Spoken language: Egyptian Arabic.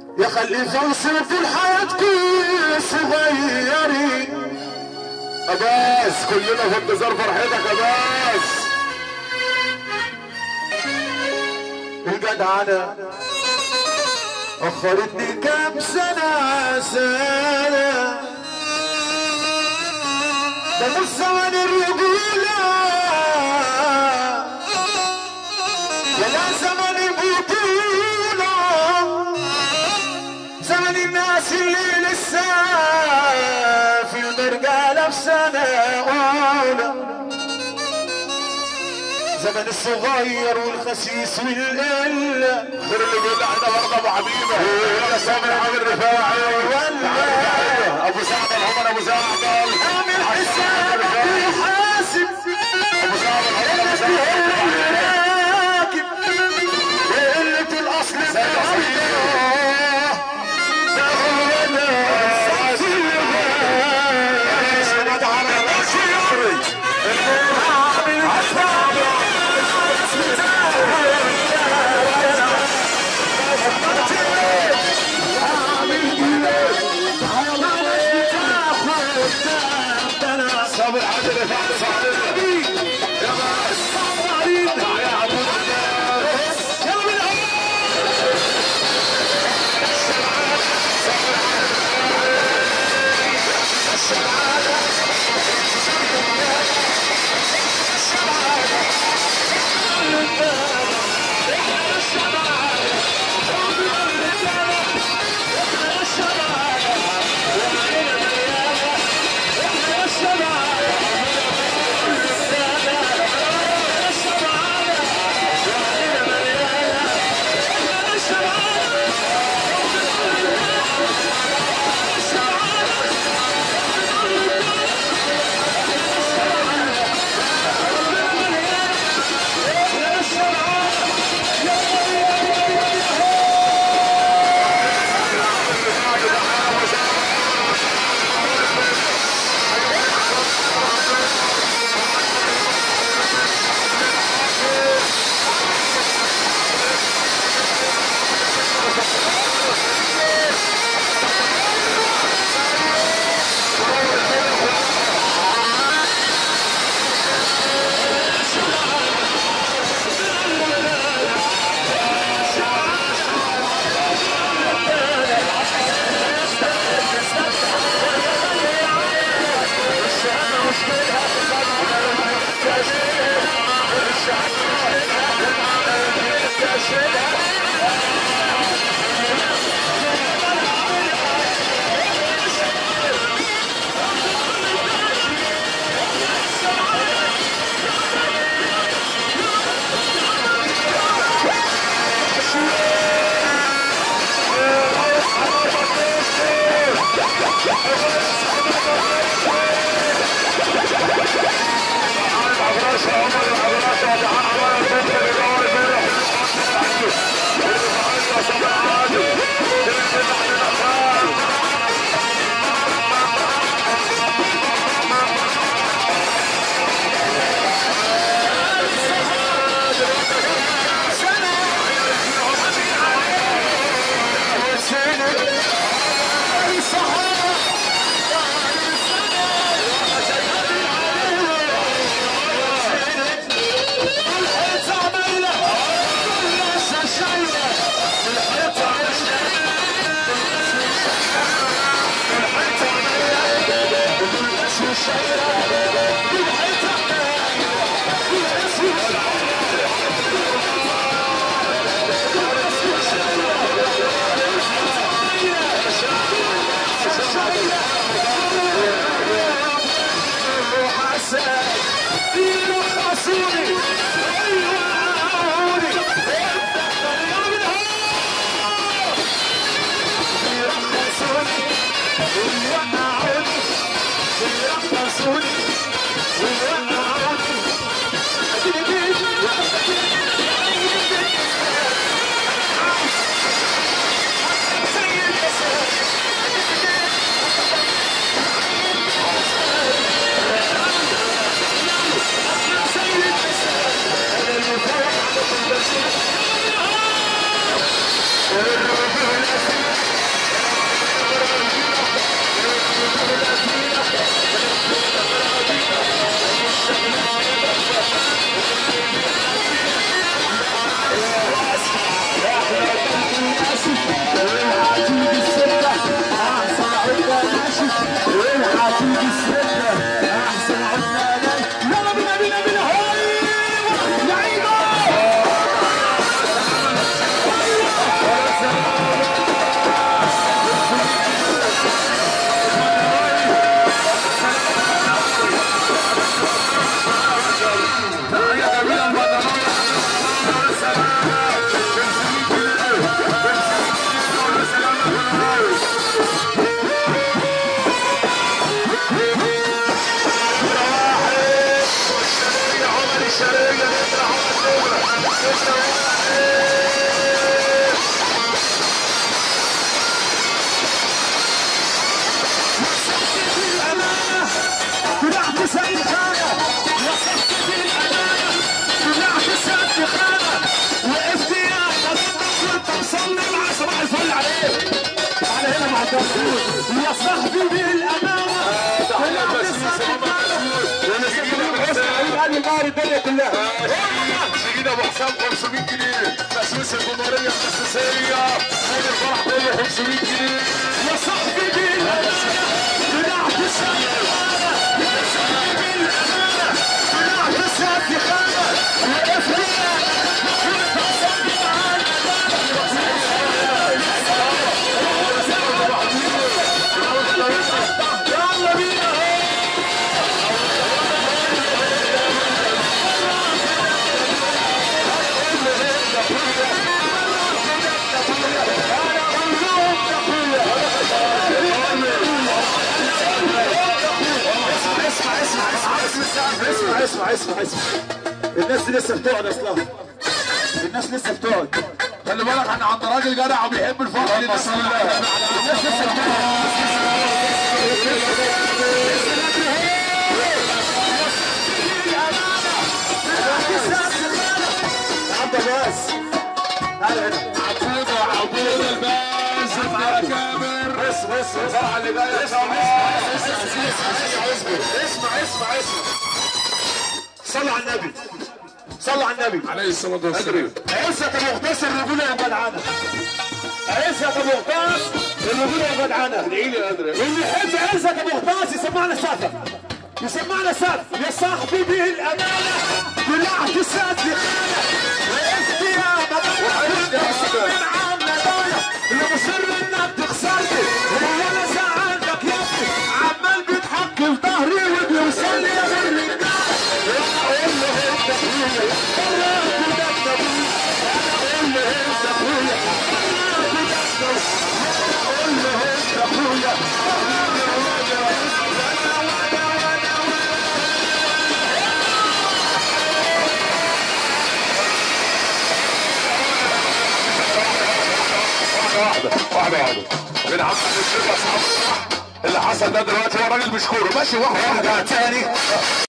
يا خليفة وصلت لحياتكم صغيرين اباس كلنا في انتظار فرحتك اباس الجدعنة أخرتني كام سنة سنة ده مش زمن الرجولة ولا زمن البطولة زمن الناس اللي لسه في المرجالة في سنة أولى زمن الصغير والخسيس والقلة غير اللي بيقول احنا برضه ابو حبيبه يا سامر عامل رفاعي ولا ابو سعد الحمر ابو سعد اعمل حسابك وحاسب ابو سعد الحمر ابو سعد راكب بقلة الأصل صابر عادل رفاعي صابر يا باس يا عبود الله الرجولة يا صاحبي بالامانه تحية البسيس يا ماما قال النار الدنيا كلها سيدنا ابو حسام 500 جنيه تاسيس الجمهوريه التاسيسيه نادي الفرح كله 500 جنيه يا صاحبي بالامانه طلعت السابقه يا صاحبي بالامانه طلعت السابقه وقف لنا يلا بينا اسمع اسمع اسمع اسمع اسمع اسمع اسمع الناس دي لسه بتقعد اصلا الناس لسه بتقعد خلي بالك احنا عند راجل جدع وبيحب الفرح للناس كلها الناس لسه بتقعد عبد الناس تعال هنا عبود عبود الباز الكامر بس بس بس الفرحه اللي جايه ان شاء الله اسمع اسمع اسمع صلوا على النبي صلوا على النبي عليه الصلاه والسلام عزة مغتاس الرجولة يا جدعانة عزة مغتاس الرجولة يا جدعانة ادعي لي يا ادري اللي يحب عزة مغتاس يسمعنا سقف يسمعنا سقف يا صاحبي بالأمانة طلعت السقف لخانة وقفت يا مدى من عامة دولة اللي مصر انك تخسرني هو انا زعلتك يا ابني عمال بيضحك في ظهري وبيوصل لي يا بالرجالة وانا اقول له انت اخويا انا اقول له انت اخويا انا اقول له انت اخويا واحده واحده واحده بن عم الشيخ اصحاب اللي حصل ده دلوقتي هو راجل مشكور ماشي واحده واحده تاني